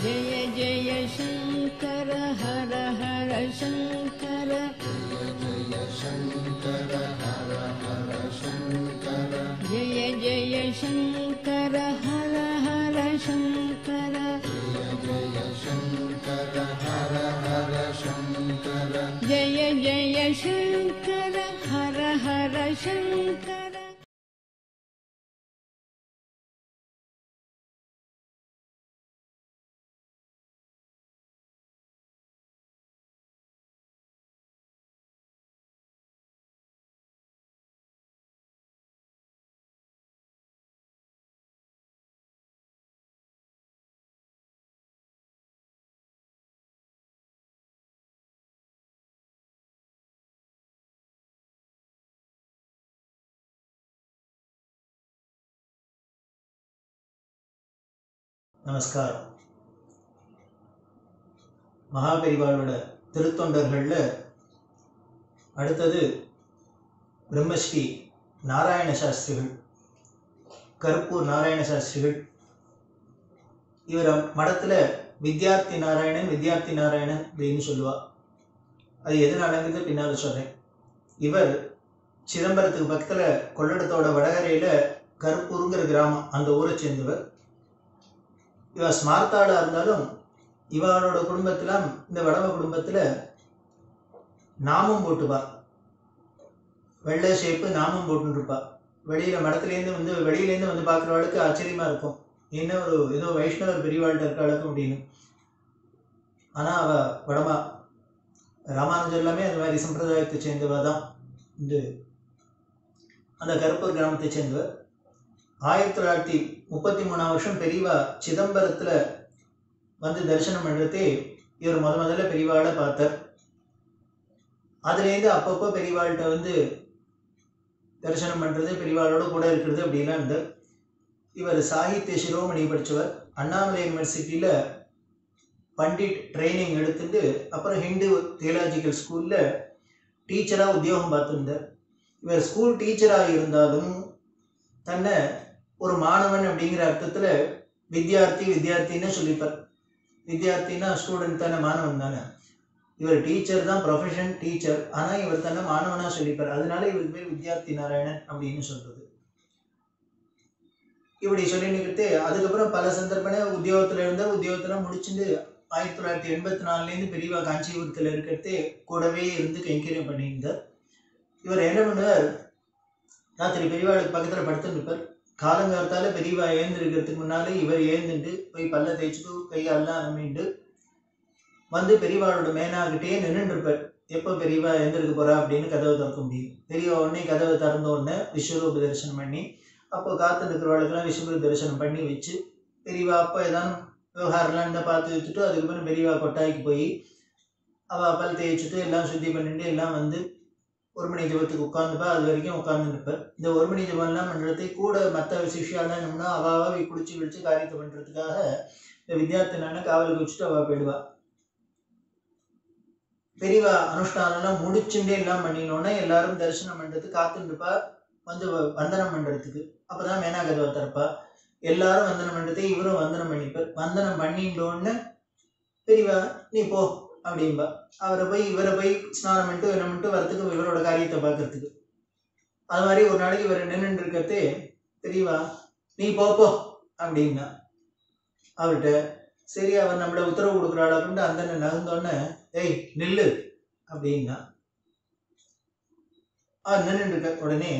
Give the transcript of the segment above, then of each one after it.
जय जय शङ्कर हर हर शङ्कर जय जय शङ्कर हर हर शङ्कर जय जय शङ्कर हर हर शङ्कर நமஸ்காரம் மகாபெரிவாளோட திருத்தொண்டர்களில் அடுத்தது பிரம்மஸ்ரீ நாராயண சாஸ்திரிகள் கருப்பூர் நாராயண சாஸ்திரிகள் இவர் மடத்தில் வித்யார்த்தி நாராயணன் வித்யார்த்தி நாராயணன் அப்படின்னு சொல்லுவா அது எதனாலங்கிறது பின்னால் சொல்கிறேன் இவர் சிதம்பரத்துக்கு பக்கத்தில் கொள்ளடத்தோட வடகரையில் கருப்பூருங்கிற கிராமம் அந்த ஊரை சேர்ந்தவர் இவ ஸ்மார்த்தாளா இருந்தாலும் இவளோட குடும்பத்துல இந்த வடவ குடும்பத்துல நாமம் போட்டுப்பா வெள்ளை ஷேப்பு நாமம் போட்டுருப்பா வெளியில மடத்துலேருந்து வந்து வெளியிலேருந்து வந்து பார்க்குறவளுக்கு ஆச்சரியமா இருக்கும் என்ன ஒரு ஏதோ வைஷ்ணவர் பெரியவாள்கிட்ட இருக்காளுக்கும் அப்படின்னு ஆனா அவ வடமா ராமானுஜர் எல்லாமே அந்த மாதிரி சம்பிரதாயத்தை சேர்ந்தவ தான் இந்த அந்த கருப்பூர் கிராமத்தை சேர்ந்தவர் ஆயிரத்தி தொள்ளாயிரத்தி முப்பத்தி மூணாம் வருஷம் பெரியவா சிதம்பரத்தில் வந்து தரிசனம் பண்ணுறதே இவர் முத முதல்ல பெரியவாளை பார்த்தார் அதுலேருந்து அப்பப்போ பெரியவாள்கிட்ட வந்து தரிசனம் பண்ணுறது பெரியவாளோட கூட இருக்கிறது அப்படிலாம் இருந்து இவர் சாகித்ய சிரோமணி படித்தவர் அண்ணாமலை யூனிவர்சிட்டியில் பண்டிட் ட்ரைனிங் எடுத்துட்டு அப்புறம் ஹிந்து தியலாஜிக்கல் ஸ்கூலில் டீச்சராக உத்தியோகம் பார்த்துருந்தார் இவர் ஸ்கூல் டீச்சராக இருந்தாலும் தன்னை ஒரு மாணவன் அப்படிங்கிற அர்த்தத்தில் வித்யார்த்தி வித்யார்த்தின்னு சொல்லிப்பார் வித்யார்த்தின்னா ஸ்டூடெண்ட் தானே மாணவன் தானே இவர் டீச்சர் தான் ப்ரொஃபஷன் டீச்சர் ஆனால் இவர் தன்னை மாணவனாக சொல்லிப்பார் அதனால இவருக்கு பேர் வித்யார்த்தி நாராயணன் அப்படின்னு சொல்றது இப்படி சொல்லிட்டு அதுக்கப்புறம் பல சந்தர்ப்பனே உத்தியோகத்தில் இருந்தால் உத்தியோகத்தில் முடிச்சுட்டு ஆயிரத்தி தொள்ளாயிரத்தி எண்பத்தி நாலுலேருந்து பெரியவா காஞ்சிபுரத்தில் இருக்கிறதே கூடவே இருந்து கைங்கரியம் பண்ணியிருந்தார் இவர் என்ன பண்ணுவார் ராத்திரி பெரியவாளுக்கு பக்கத்தில் படுத்துட்டு இருப்பார் காலங்காலத்தால பெரியவா ஏந்திருக்கிறதுக்கு முன்னாலே இவர் ஏந்துண்டு போய் பல்ல தேய்ச்சிட்டு கையெல்லாம் அலமிண்டு வந்து பெரியவாளோட மேனாகிட்டே நின்றுட்டு இருப்பார் எப்போ பெரியவா எழுந்திருக்க போறா அப்படின்னு கதவை திறக்க முடியும் பெரியவா உடனே கதவை திறந்த உடனே விஸ்வரூப தரிசனம் பண்ணி அப்போ காத்து இருக்கிறவளுக்கெல்லாம் விஸ்வரூப தரிசனம் பண்ணி வச்சு பெரியவா அப்போ ஏதாவது விவகாரம்லாம் இருந்தால் பார்த்து வச்சுட்டு அதுக்கப்புறம் பெரியவா கொட்டாய்க்கு போய் அவள் பல் தேய்ச்சிட்டு எல்லாம் சுத்தி பண்ணிட்டு எல்லாம் வந்து ஒரு மணி ஜபத்துக்கு உட்காந்துப்பா அது வரைக்கும் உட்காந்து நிற்பேன் இந்த ஒரு மணி ஜபம்லாம் பண்ணுறது கூட மற்ற சிஷியாலாம் என்னம்னா அவாவை குளிச்சு குளிச்சு காரியத்தை பண்ணுறதுக்காக இந்த வித்யார்த்தனான காவலுக்கு வச்சுட்டு அவள் போயிடுவா பெரியவா அனுஷ்டானம்லாம் முடிச்சுட்டே எல்லாம் பண்ணினோன்னே எல்லாரும் தரிசனம் பண்ணுறதுக்கு காத்துருப்பா வந்து வ- வந்தனம் பண்ணுறதுக்கு அப்போ தான் மேனா கதவை திறப்பா எல்லாரும் வந்தனம் பண்ணுறது இவரும் வந்தனம் பண்ணிப்பார் வந்தனம் பண்ணிட்டோன்னு பெரியவா நீ போ அப்படின்பா அவரை போய் இவரை போய் ஸ்நானம் பண்ணிட்டு என்ன பண்ணிட்டு வரத்துக்கு இவரோட காரியத்தை பார்க்கறதுக்கு அது மாதிரி ஒரு நாளைக்கு இவர் நின்றுட்டு இருக்கிறதே தெரியவா நீ போ போ அப்படின்னா அவர்கிட்ட சரி அவர் நம்மள உத்தரவு கொடுக்குறாள் அப்படின்ட்டு அந்த நகர்ந்தோடனே ஏய் நில்லு அப்படின்னா அவர் நின்றுட்டு இருக்க உடனே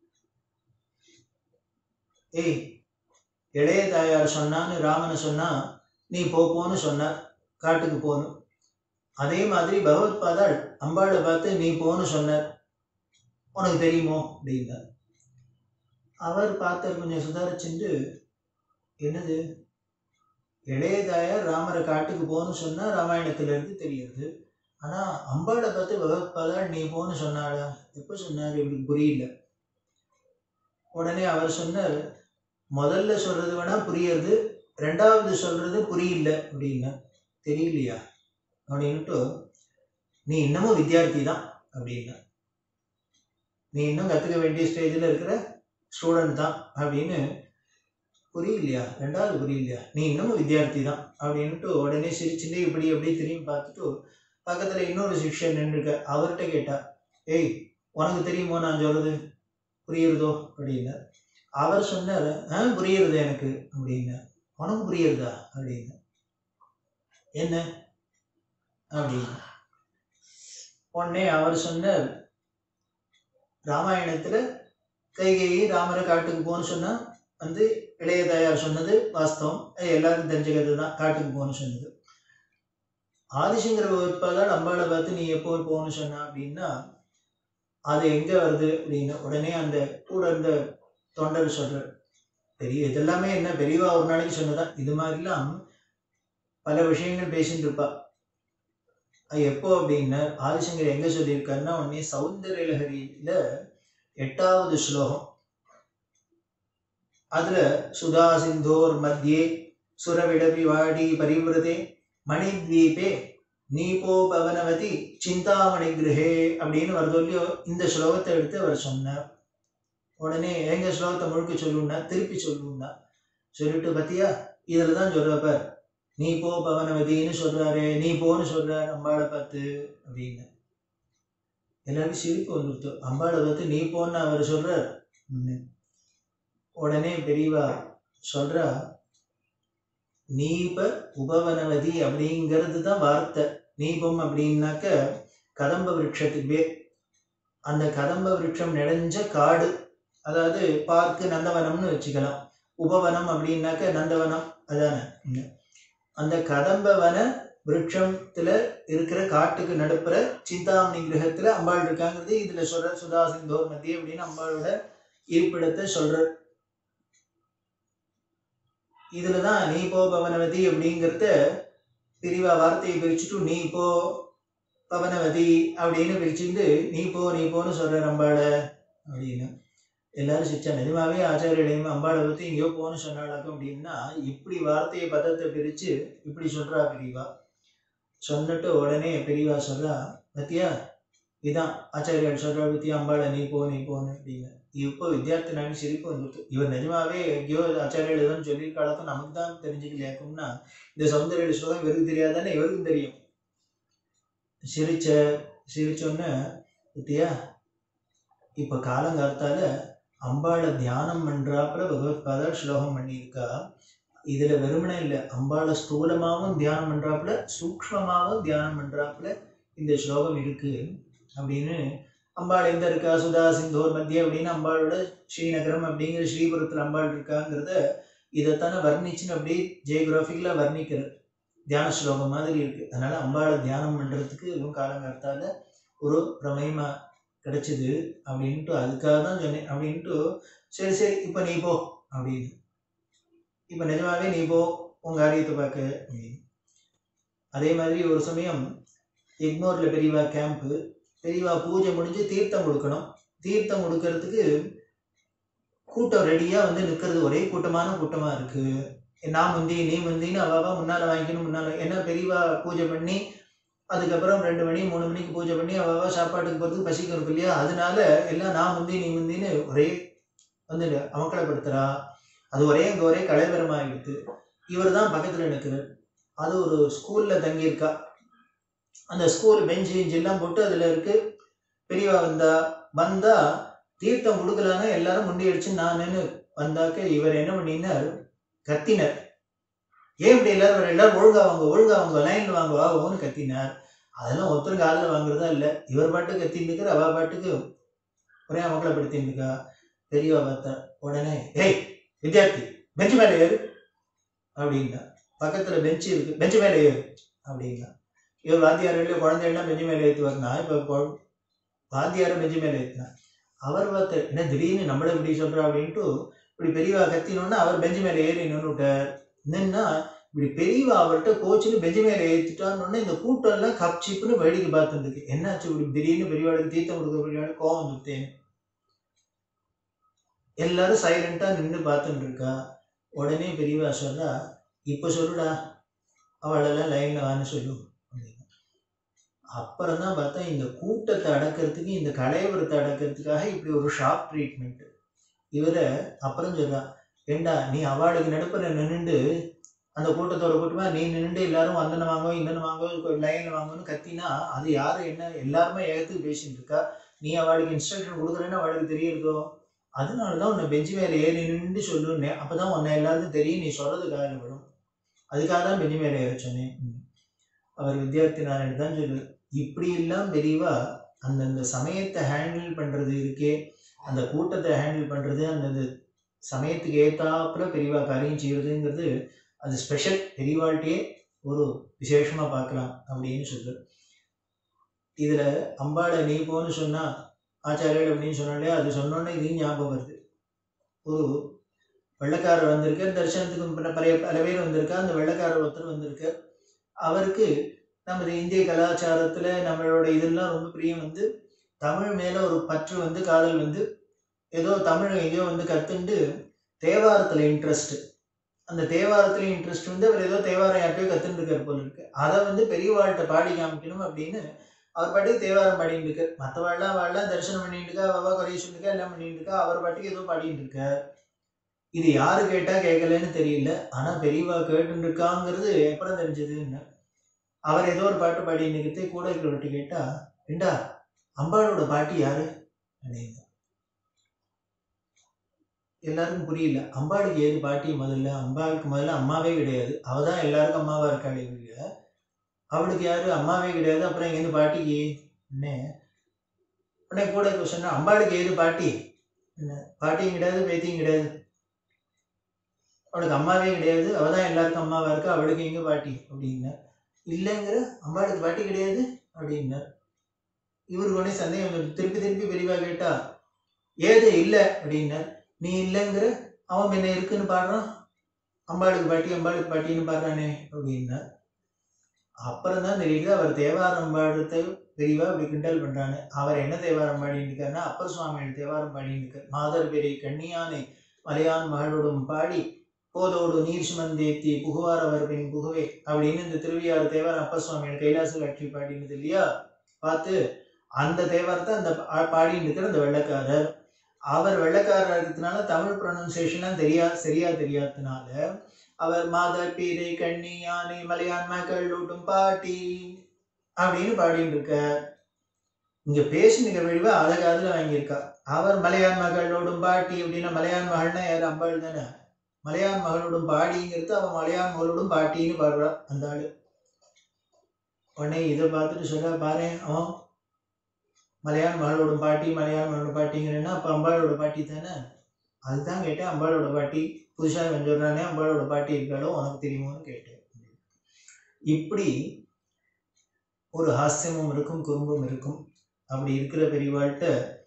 ஏய் இளைய தாயார் சொன்னான்னு ராமனை சொன்னா நீ போ போன்னு சொன்னார் காட்டுக்கு போகணும் அதே மாதிரி பகவத் பாதாள் அம்பாளை பார்த்து நீ போன்னு சொன்னார் உனக்கு தெரியுமோ அப்படின்னார் அவர் பார்த்தார் கொஞ்சம் சுதாரிச்சுட்டு என்னது இளையதாயார் ராமரை காட்டுக்கு போன்னு சொன்னா ராமாயணத்துல இருந்து தெரியுது ஆனா அம்பாளை பார்த்து பகவத் பாதாள் நீ போன்னு சொன்னாளா எப்போ சொன்னார் இவருக்கு புரியல உடனே அவர் சொன்னார் முதல்ல சொல்றது வேணா புரியுறது ரெண்டாவது சொல்றது புரியல அப்படின்னா தெரியலையா அப்படின்ட்டு நீ இன்னமும் வித்தியார்த்தி தான் அப்படின்னா நீ இன்னும் கற்றுக்க வேண்டிய ஸ்டேஜில் இருக்கிற ஸ்டூடெண்ட் தான் அப்படின்னு புரியலையா ரெண்டாவது புரியலையா நீ இன்னமும் வித்தியார்த்தி தான் அப்படின்ட்டு உடனே சிரிச்சுட்டு இப்படி அப்படியே திரும்பி பார்த்துட்டு பக்கத்துல இன்னொரு சிஷ்யன் நின்றுக்க அவர்கிட்ட கேட்டா ஏய் உனக்கு தெரியுமோ நான் சொல்றது புரியுறதோ அப்படின்னு அவர் சொன்னார் ஆ புரியுறது எனக்கு அப்படின்னு உனக்கு புரியுறதா அப்படின்னு என்ன அப்படின்னு உடனே அவர் சொன்னார் ராமாயணத்துல கைகேயி ராமரை காட்டுக்கு போன்னு சொன்னா வந்து இளைய தாயார் சொன்னது வாஸ்தவம் அது எல்லாருக்கும் தெரிஞ்சுக்கிறது தான் காட்டுக்கு போன்னு சொன்னது ஆதிசங்கர வகுப்பாதான் அம்பாளை பார்த்து நீ எப்போ போகணும்னு சொன்ன அப்படின்னா அது எங்க வருது அப்படின்னு உடனே அந்த கூட இருந்த தொண்டர் சொல்றார் பெரிய இதெல்லாமே என்ன பெரியவா ஒரு நாளைக்கு சொன்னதான் இது மாதிரிலாம் பல விஷயங்கள் பேசிட்டு இருப்பா அது எப்போ அப்படின்னா ஆதிசங்கர் எங்க சொல்லியிருக்காருன்னா உடனே சௌந்தர லஹரியில எட்டாவது ஸ்லோகம் அதுல சுதா சிந்தோர் மத்தியே சுரவிடபி வாடி பரிவிரதே மணித்வீபே நீபோ பவனவதி சிந்தாமணி கிரகே அப்படின்னு வருதோ இல்லையோ இந்த ஸ்லோகத்தை எடுத்து அவர் சொன்னார் உடனே எங்க ஸ்லோகத்தை முழுக்க சொல்லுன்னா திருப்பி சொல்லுன்னா சொல்லிட்டு பத்தியா இதுல தான் சொல்றப்ப நீ போ பவனவதின்னு சொல்றாரு நீ போன்னு சொல்றாரு அம்பாளை பார்த்து அப்படின்னு எல்லாருக்கும் சிரிப்பு வந்துருத்து அம்பாளை பார்த்து நீ போன்னு அவர் சொல்றார் ம். உடனே பெரியவா சொல்றா நீப உபவனவதி அப்படிங்கிறது தான் வார்த்தை நீபம் அப்படின்னாக்க கதம்ப விருட்சத்துக்கு பேர் அந்த கதம்ப விருட்சம் நிறைஞ்ச காடு அதாவது பார்க்கு நந்தவனம்னு வச்சுக்கலாம் உபவனம் அப்படின்னாக்க நந்தவனம் அதானே ம். அந்த கதம்பவன விருட்சத்துல இருக்கிற காட்டுக்கு நடுப்புற சிந்தாமணி கிரகத்துல அம்பாள் இருக்காங்கிறது இதுல சொல்ற சுதா சிந்தோர் மத்திய அப்படின்னு அம்பாளோட இருப்பிடத்தை சொல்ற இதுலதான் நீ போ பவனவதி அப்படிங்கிறத பிரிவா வார்த்தையை பிரிச்சுட்டு நீ போ பவனவதி அப்படின்னு பிரிச்சுட்டு நீ போ நீ போன்னு சொல்ற அம்பாள அப்படின்னு எல்லாரும் சிரிச்சா நிஜமாவே ஆச்சாரியடையும் அம்பாளை பத்தி எங்கேயோ போன்னு சொன்னாளாக்கும் அப்படின்னா இப்படி வார்த்தையை பதத்தை பிரிச்சு இப்படி சொல்றா பெரியவா சொன்னிட்டு உடனே பெரியவா சொல்றா பத்தியா இதான் ஆச்சாரியார் சொல்றா பத்தியா அம்பாளை நீ போ நீ போன்னு அப்படின்னு இப்போ வித்தியார்த்தி நான் சிரிப்பு வந்துட்டு இவர் நிஜமாவே எங்கேயோ ஆச்சாரியர் ஏதோ சொல்லியிருக்காளக்கும் நமக்கு தான் தெரிஞ்சுக்கலையாக்கும்னா இந்த சௌந்தர்ய ஸ்லோகம் இவருக்கு தெரியாதானே இவருக்கும் தெரியும் சிரிச்ச சிரிச்சோன்னு பத்தியா இப்போ காலங்காலத்தால அம்பாளை தியானம் பண்றாப்புல பகவத்பாதா ஸ்லோகம் பண்ணியிருக்கா இதுல வெறுமனே இல்லை அம்பாளை ஸ்தூலமாவும் தியானம் பண்றாப்புல சூக்ஷ்மமாவும் தியானம் பண்றாப்புல இந்த ஸ்லோகம் இருக்கு அப்படின்னு அம்பாள் எங்க இருக்கா சுதா சிந்தோர் மத்திய அப்படின்னு அம்பாளோட ஸ்ரீநகரம் அப்படிங்கிற ஸ்ரீபுரத்துல அம்பாள் இருக்காங்கிறத இதைத்தானே வர்ணிச்சுன்னு அப்படியே ஜியோகிராஃபிக்கலா வர்ணிக்கிறது தியான ஸ்லோகம் மாதிரி இருக்கு அதனால அம்பாளை தியானம் பண்றதுக்கு இதுவும் காலங்காலத்தால ஒரு பிரமயமா கிடைச்சது அப்படின்ட்டு அதுக்காக தான் சொன்னேன் அப்படின்ட்டு சரி சரி இப்போ நீ போ அப்படின்னு இப்போ நிஜமாவே நீ போ உங்க காரியத்தை பார்க்க அப்படின்னு அதே மாதிரி ஒரு சமயம் எக்மோர்ல பெரியவா கேம்ப்பு பெரியவா பூஜை முடிஞ்சு தீர்த்தம் கொடுக்கணும் தீர்த்தம் கொடுக்கறதுக்கு கூட்டம் ரெடியா வந்து நிக்கிறது ஒரே கூட்டமான கூட்டமா இருக்கு நான் முந்தி நீ முந்தின்னு அவாவா முன்னால வாங்கிக்கணும் முன்னால ஏன்னா பெரியவா பூஜை பண்ணி அதுக்கப்புறம் ரெண்டு மணி மூணு மணிக்கு பூஜை பண்ணி அவாவா சாப்பாட்டுக்கு போகிறதுக்கு பசிக்கும் இருக்கு இல்லையா அதனால எல்லாம் நான் முந்தி நீ முந்தின்னு ஒரே வந்து அமக்கலப்படுத்துறா அது ஒரே அங்கே ஒரே கலைவரமாகிடுது இவர் தான் பக்கத்தில் நிற்கிறார் அது ஒரு ஸ்கூலில் தங்கியிருக்கா அந்த ஸ்கூல் பெஞ்சு கிஞ்சு எல்லாம் போட்டு அதில் இருக்கு பெரியவா வந்தா வந்தா தீர்த்தம் கொடுக்கலான்னு எல்லாரும் முண்டி அடிச்சு நானுன்னு வந்தாக்க இவர் என்ன பண்ணினார் கத்தினர் ஏன் இப்படி எல்லாரும் வர- எல்லாரும் ஒழுங்கா வாங்க ஒழுங்கா வாங்க லைன்ல வாங்க வாங்கன்னு கத்தினார் அதெல்லாம் ஒருத்தர் காலில் வாங்குறதா இல்லை இவர் பாட்டுக்கு கத்தின்னு இருக்கிற அவ பாட்டுக்கு ஒரே அமக்கலப்படுத்தின்னு இருக்கா பெரியவா பார்த்தா உடனே ஏய் வித்யார்த்தி பெஞ்சு மேலே ஏறு அப்படின்னா பக்கத்துல பெஞ்சு இருக்கு பெஞ்சு மேலே ஏறு அப்படின்னா இவர் வாத்தியார் இல்லையோ குழந்தைகள்லாம் பெஞ்சு மேலே ஏற்றுவார் நான் இப்போ வாத்தியார பெஞ்சு மேலே ஏற்றினார் அவர் பார்த்து என்ன திடீர்னு நம்மள இப்படி சொல்றா அப்படின்ட்டு இப்படி பெரியவா கத்தினோன்னா அவர் பெஞ்சு மேலே ஏறி நின்றுட்டார் என்னன்னா இப்படி பெரியவா அவர்கிட்ட கோச்சுன்னு பெஞ்சு மேலே ஏற்றிட்டான்னு இந்த கூட்டம் எல்லாம் கப் சிப்புன்னு வேடிக்கை பார்த்துருக்கு என்னாச்சு இப்படி திடீர்னு பெரியவாளுக்கு தீர்த்தம் கொடுக்க பெரியவாளுக்கு கோவம் வந்துட்டேன் எல்லாரும் சைலண்டா நின்று பார்த்துட்டு இருக்கா உடனே பெரியவா சொல்றா இப்போ சொல்லுடா அவளெல்லாம் லைன்ல வான்னு சொல்லு அப்படின்னு அப்புறம் தான் பார்த்தா இந்த கூட்டத்தை அடக்கிறதுக்கு இந்த கலைவரத்தை அடக்கிறதுக்காக இப்படி ஒரு ஷாப் ட்ரீட்மெண்ட் இவரை அப்புறம் சொல்றா ஏண்டா நீ அவளுக்கு நடுப்புற நின்னுண்டு அந்த கூட்டத்தோட கூட்டமா நீ நின்னுண்டு எல்லாரும் வந்தன வாங்கோ இன்னொன்னு வாங்கோ லைன்ல வாங்கோன்னு கத்தினா அது யாரு என்ன எல்லாருமே ஏகத்துக்கு பேசிட்டு இருக்கா நீ அவளுக்கு இன்ஸ்ட்ரக்ஷன் கொடுக்குறேன்னு அவளுக்கு தெரியுதோ அதனாலதான் உன்னை பெஞ்சு மேல ஏறி நின்று சொல்லுன்னேன் அப்பதான் உன்னை எல்லாருக்கும் தெரியும் நீ சொல்றது காதில் விடும் அதுக்காக தான் பெஞ்சு மேல ஏற சொன்னேன் ம். அவர் வித்யார்த்தி நாராயணன் தான் சொல்லு இப்படி எல்லாம் பெரியவா அந்தந்த சமயத்தை ஹேண்டில் பண்றது இருக்கே அந்த கூட்டத்தை ஹேண்டில் பண்றது அந்தந்த சமயத்துக்கு ஏத்தாப்புல பெரியவா காரியம் செய்யறதுங்கிறது அது ஸ்பெஷல் பெரியவாழ்கிட்டயே ஒரு விசேஷமா பார்க்கலாம் அப்படின்னு சொல்லு இதுல அம்பாளை நீ போன்னு சொன்னா ஆச்சாரியர் அப்படின்னு சொன்னாலே அது சொன்னோன்னே இதையும் ஞாபகம் வருது ஒரு வெள்ளைக்காரர் வந்திருக்கார் தரிசனத்துக்கு பல பல பல பேர் வந்திருக்கா அந்த வெள்ளைக்காரர் ஒருத்தர் வந்திருக்கார் அவருக்கு நமது இந்திய கலாச்சாரத்துல நம்மளோட இதெல்லாம் ரொம்ப பிரியம் வந்து தமிழ் மேல ஒரு பற்று வந்து காதல் வந்து ஏதோ தமிழ் எங்கேயோ வந்து கத்துண்டு தேவாரத்துல இன்ட்ரெஸ்ட் அந்த தேவாரத்துல இன்ட்ரெஸ்ட் வந்து அவர் ஏதோ தேவாரம் யார்ட்டையோ கத்துட்டு இருக்கார் போல இருக்கு அதை வந்து பெரியவாழ்கிட்ட பாடி காமிக்கணும் அப்படின்னு அவர் பாட்டுக்கு தேவாரம் பாடிட்டு இருக்கார் மற்றவாழ்லாம் வாழலாம் தரிசனம் பண்ணிட்டு இருக்கா அவா குறைய சொல்லிருக்கா எல்லாம் பண்ணிட்டு இருக்கா அவர் பாட்டுக்கு ஏதோ பாடிட்டு இருக்கார் இது யாரு கேட்டா கேட்கலன்னு தெரியல ஆனா பெரியவா கேட்டு இருக்காங்கிறது எப்பறம் தெரிஞ்சதுன்னு அவர் ஏதோ ஒரு பாட்டு பாடி நிற்கிறது கூட இருக்கிறவர்கிட்ட கேட்டா ஏண்டா அம்பாளோட பாட்டி யாரு அப்படின்னு எல்லாருக்கும் புரியல அம்பாளுக்கு ஏது பாட்டி முதல்ல அம்பாளுக்கு முதல்ல அம்மாவே கிடையாது அவ தான் எல்லாருக்கும் அம்மாவா இருக்காளே ஒழிய அவளுக்கு யாரு அம்மாவே கிடையாது அப்புறம் எங்கேருந்து பாட்டிக்கு என்ன உடனே கூட இருக்க சொன்னா அம்பாளுக்கு ஏது பாட்டி என்ன பாட்டியும் கிடையாது பேத்தியும் கிடையாது அவளுக்கு அம்மாவே கிடையாது அவ தான் எல்லாருக்கும் அம்மாவா இருக்கா அவளுக்கு எங்க பாட்டி அப்படின்னா இல்லைங்கிற அம்பாளுக்கு பாட்டி கிடையாது அப்படின்னார் இவருக்கு உடனே சந்தேகம் வருது. திருப்பி திருப்பி பெரியவா கேட்டா ஏது இல்லை அப்படின்னார் நீ இல்லைங்கிற அவன் என்ன இருக்குன்னு பாடுறான் அம்பாளுக்கு பாட்டி அம்பாளுக்கு பாட்டின்னு பாடுறானே அப்படின்னா அப்புறம் தான் தெரியுது அவர் தேவாரம் பாடுறதை பெரியவா இப்படி கிண்டல் பண்றான்னு அவர் என்ன தேவாரம் பாடின்னு இருக்காருன்னா அப்பர் சுவாமிகள் தேவாரம் பாடின்னு இருக்கார் மாதர் பெரிய கண்ணியானை மலையான் மகளோடும் பாடி போதோடு நீர் சுமந்தேத்தி புகுவார் அவர் பின் புகுவே அப்படின்னு இந்த திருவியாறு தேவாரம் அப்பர் சுவாமிகள் கைலாச காட்சி பாடினது இல்லையா பார்த்து அந்த தேவாரத்தை அந்த பா- பாடின்னு இருக்கிற அந்த வெள்ளைக்காரர் அவர் வெள்ளைக்காரர் இருக்கிறதுனால தமிழ் ப்ரொனன்சியேஷன்லாம் தெரியா சரியா தெரியாததுனால அவர் மாதர் பீரை கண்ணி யானை மலையான் மக்கள் ஊட்டும் பாட்டி அப்படின்னு பாடிட்டு இருக்கார் இங்க பேசினுக்க வழிவா அழகாதுல வாங்கியிருக்கா அவர் மலையான் மகளோடும் பாட்டி அப்படின்னா மலையான் மகள்னா யார் அம்பாள் தானே மலையான் மகளோடும் பாடிங்கிறது அவன் மலையான் மகளோடும் பாட்டின்னு பாடுறா அந்த ஆளு உடனே இதை பார்த்துட்டு சொல்ல பாரு அவன் மலையான் மகளோடும் பாட்டி மலையான் மகளோட பாட்டிங்கிறேன்னா அப்ப அம்பாளோட பாட்டி தானே அதுதான் கேட்டேன் அம்பாளோட பாட்டி புதுசா இவன் சொல்றானே அம்பாளோட பாட்டி இருக்காளோ உனக்கு தெரியுமோன்னு கேட்டேன் இப்படி ஒரு ஹாஸ்யமும் இருக்கும் குறும்பும் இருக்கும் அப்படி இருக்கிற பெரியவாள்கிட்ட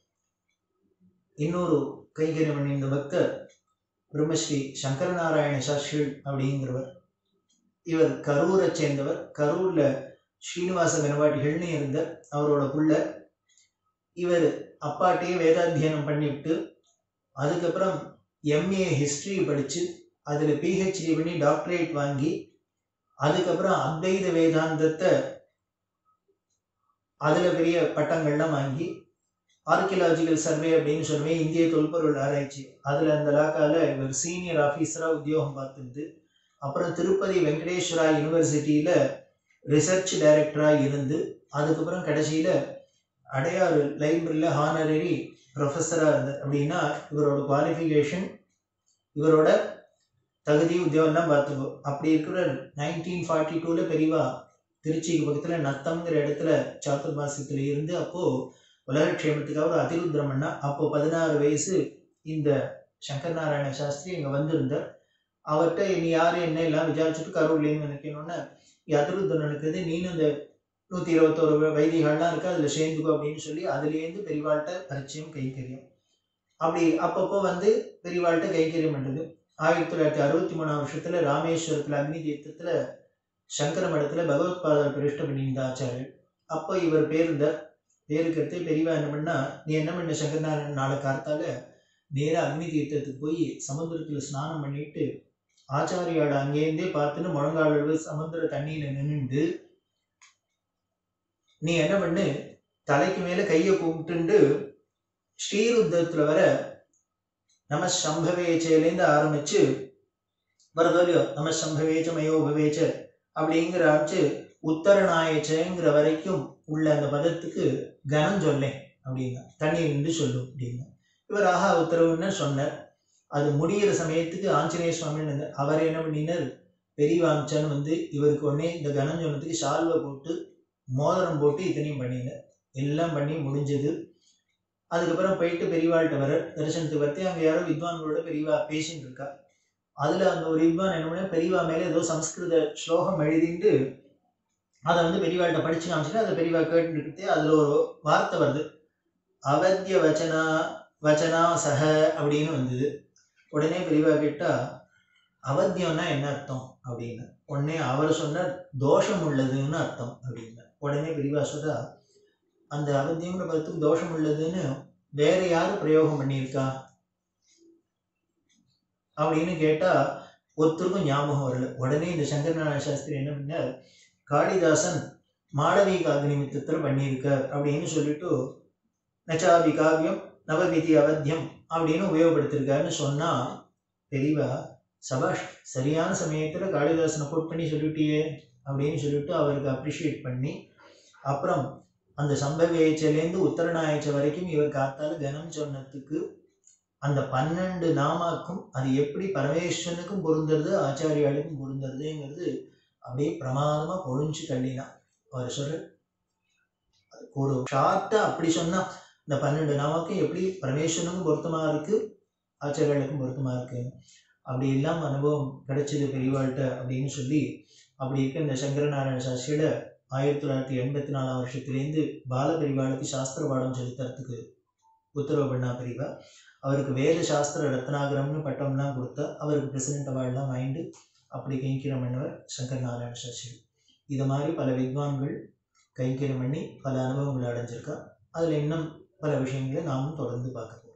இன்னொரு கைகரியம் பண்ணியிருந்த பக்தர் பிரம்மஸ்ரீ சங்கரநாராயண சாஸ்திரிகள் அப்படிங்கிறவர் இவர் கரூரை சேர்ந்தவர் கரூர்ல ஸ்ரீனிவாச கனவாட்டிகள்னு இருந்த அவரோட புள்ள இவர் அப்பாட்டையே வேதாத்தியனம் பண்ணிவிட்டு அதுக்கப்புறம் எம்ஏ ஹிஸ்டரி படிச்சு அதுல பிஹெச்டி பண்ணி டாக்டரேட் வாங்கி அதுக்கப்புறம் அத்வைத வேதாந்தத்தை அதுல பெரிய பட்டங்கள்லாம் வாங்கி ஆர்கியலாஜிக்கல் சர்வே அப்படின்னு சொல்லுவே இந்திய தொல்பொருள் ஆராய்ச்சி அதுல அந்த லாக்கால இவர் சீனியர் ஆஃபீஸரா உத்தியோகம் பார்த்துருந்து அப்புறம் திருப்பதி வெங்கடேஸ்வரா யூனிவர்சிட்டியில ரிசர்ச் டைரக்டரா இருந்து அதுக்கப்புறம் கடைசியில அடையாறு லைப்ரரியில ஹானரரி ப்ரொஃபஸரா இருந்தார் அப்படின்னா இவரோட குவாலிஃபிகேஷன் இவரோட தகுதி உத்தியோகம்லாம் பார்த்துக்கோ அப்படி இருக்கிற நைன்டீன் ஃபார்ட்டி டூல பெரியவா திருச்சிக்கு பக்கத்துல நத்தம்ங்கிற இடத்துல சாத்துர்மாசத்துல இருந்து அப்போ உலகக்ஷேமத்துக்காக ஒரு அதிருத்ரம் பண்ணா அப்போ பதினாறு வயசு இந்த சங்கர் நாராயண சாஸ்திரி இங்க வந்திருந்தார் அவர்கிட்ட நீ யாரு என்ன எல்லாம் விசாரிச்சுட்டு கரூர்லேருந்து நினைக்கணும்னு அதிருத்ரம் நடக்குது நீனும் இந்த நூத்தி இருபத்தோரு வைதிகள்லாம் இருக்கு அதுல சேர்ந்துக்கோ அப்படின்னு சொல்லி அதுலேருந்து பெரியவாள்கிட்ட பரிச்சயம் கைக்கரியம் அப்படி அப்பப்போ வந்து பெரியவாள்கிட்ட கைக்கரியம் பண்றது ஆயிரத்தி தொள்ளாயிரத்தி அறுபத்தி மூணாம் வருஷத்துல ராமேஸ்வரத்துல அக்னி தீர்த்தத்துல சங்கர மடத்துல பகவத்பாதர் பிரதிஷ்டை பண்ணியிருந்த ஆச்சாரியர் அப்போ இவர் பேருந்தார் பேருக்கிறது பெரியவா என்ன பண்ணா நீ என்ன பண்ண சங்கரநாராயணன் நாளை கார்த்தால நேரா அக்னி தீர்த்தத்துக்கு போய் சமுத்திரத்துல ஸ்நானம் பண்ணிட்டு ஆச்சாரியோட அங்கேருந்தே பார்த்துன்னு முழங்கால் சமுத்திர தண்ணியில நின்னுண்டு நீ என்ன பண்ணு தலைக்கு மேல கையை கும்பிட்டுண்டு ஸ்ரீருத்தத்துல வர நம சம்பவேச்சேலேருந்து ஆரம்பிச்சு வரதோலியோ நம சம்பவேச்ச மயோ பவேச்ச அப்படிங்கிற ஆச்சு உத்தரநாயச்சங்கிற வரைக்கும் உள்ள அந்த பதத்துக்கு கனம் சொல்லேன் அப்படின்னா தண்ணீர் நின்று சொல்லும் அப்படின்னா இவர் ஆஹா உத்தரவுன்னு சொன்னார் அது முடிகிற சமயத்துக்கு ஆஞ்சநேய சுவாமின்னு இருந்தார். அவர் என்ன பண்ணினார் பெரியவாமிச்சான் வந்து இவருக்கு உடனே இந்த கனம் சொன்னதுக்கு ஷால்வை போட்டு மோதிரம் போட்டு இத்தனையும் பண்ணினார் எல்லாம் பண்ணி முடிஞ்சது அதுக்கப்புறம் போயிட்டு பெரியவாள்கிட்ட வர தரிசனத்துக்கு வரத்தி அங்கே யாரோ வித்வான்களோட பெரியவா பேசின்னு இருக்கா அதுல அந்த ஒரு வித்வான் என்ன பண்ண பெரியவா மேல ஏதோ சம்ஸ்கிருத ஸ்லோகம் எழுதிட்டு அதை வந்து பெரியவாள்கிட்ட படிச்சு காமிச்சுட்டு அதை பெரியவா கேட்டுக்கிட்டே அதுல ஒரு வார்த்தை வருது அவத்திய வச்சனா வச்சனா சக அப்படின்னு வந்தது உடனே பெரியவா கேட்டா அவத்தியம்னா என்ன அர்த்தம் அப்படின்னு உடனே அவர் சொன்னார் தோஷம் உள்ளதுன்னு அர்த்தம் அப்படின்னு உடனே பெரியவா சொல்றா அந்த அவத்தியங்கிற பதத்துக்கு தோஷம் உள்ளதுன்னு வேற யாரு பிரயோகம் பண்ணியிருக்கா அப்படின்னு கேட்டா ஒருத்தருக்கும் ஞாபகம் வரல உடனே இந்த சங்கரநாராயண சாஸ்திரி என்ன பண்ணார் காளிதாசன் மாளவிக அக்னிமித்தத்தில் பண்ணியிருக்கார் அப்படின்னு சொல்லிட்டு நச்சாபி காவியம் நவவிதி அவத்தியம் அப்படின்னு உபயோகப்படுத்திருக்காருன்னு சொன்னா பெரியவா சபாஷ் சரியான சமயத்துல காளிதாசனை கோட் பண்ணி சொல்லிட்டியே அப்படின்னு சொல்லிட்டு அவருக்கு அப்ரிஷியேட் பண்ணி அப்புறம் அந்த சம்பவேச்சலேருந்து உத்தரநாயச்ச வரைக்கும் இவர் காத்தால கனம் சொன்னதுக்கு அந்த பன்னெண்டு நாமாக்கும் அது எப்படி பரமேஸ்வரனுக்கும் பொருந்துறது ஆச்சாரியாளுக்கும் பொருந்துறதுங்கிறது அப்படியே பிரமாதமா பொழிஞ்சு தள்ளினான் அவர் சொல்ற அதுக்கு ஒரு ஷார்ட்டா அப்படி சொன்னா இந்த பன்னெண்டு நாமாக்கும் எப்படி பரமேஸ்வரனுக்கும் பொருத்தமா இருக்கு ஆச்சாரியாளுக்கும் பொருத்தமா இருக்கு அப்படி இல்லாம அனுபவம் கிடைச்சது பெரியவாள்கிட்ட அப்படின்னு சொல்லி அப்படி இருக்க இந்த சங்கரநாராயண சாஸ்திரியோட ஆயிரத்தி தொள்ளாயிரத்தி எண்பத்தி நாலாம் வருஷத்துலேருந்து பால பெரிவாளுக்கு சாஸ்திர பாடம் சொல்லித்தரத்துக்கு உத்தரவு பண்ணா பெரியவா அவருக்கு வேத சாஸ்திர ரத்னாகரம்னு பட்டம்லாம் கொடுத்தா அவருக்கு பிரசிடென்ட் அவார்ட்லாம் வாங்கிட்டு அப்படி கைங்கரியம் பண்ணவர் சங்கர் நாராயண சாஸ்திரி இது மாதிரி பல வித்வான்கள் கைங்கரியம் பண்ணி பல அனுபவங்களை அடைஞ்சிருக்கா அதில் இன்னும் பல விஷயங்களை நாமும் தொடர்ந்து பார்க்க போறோம்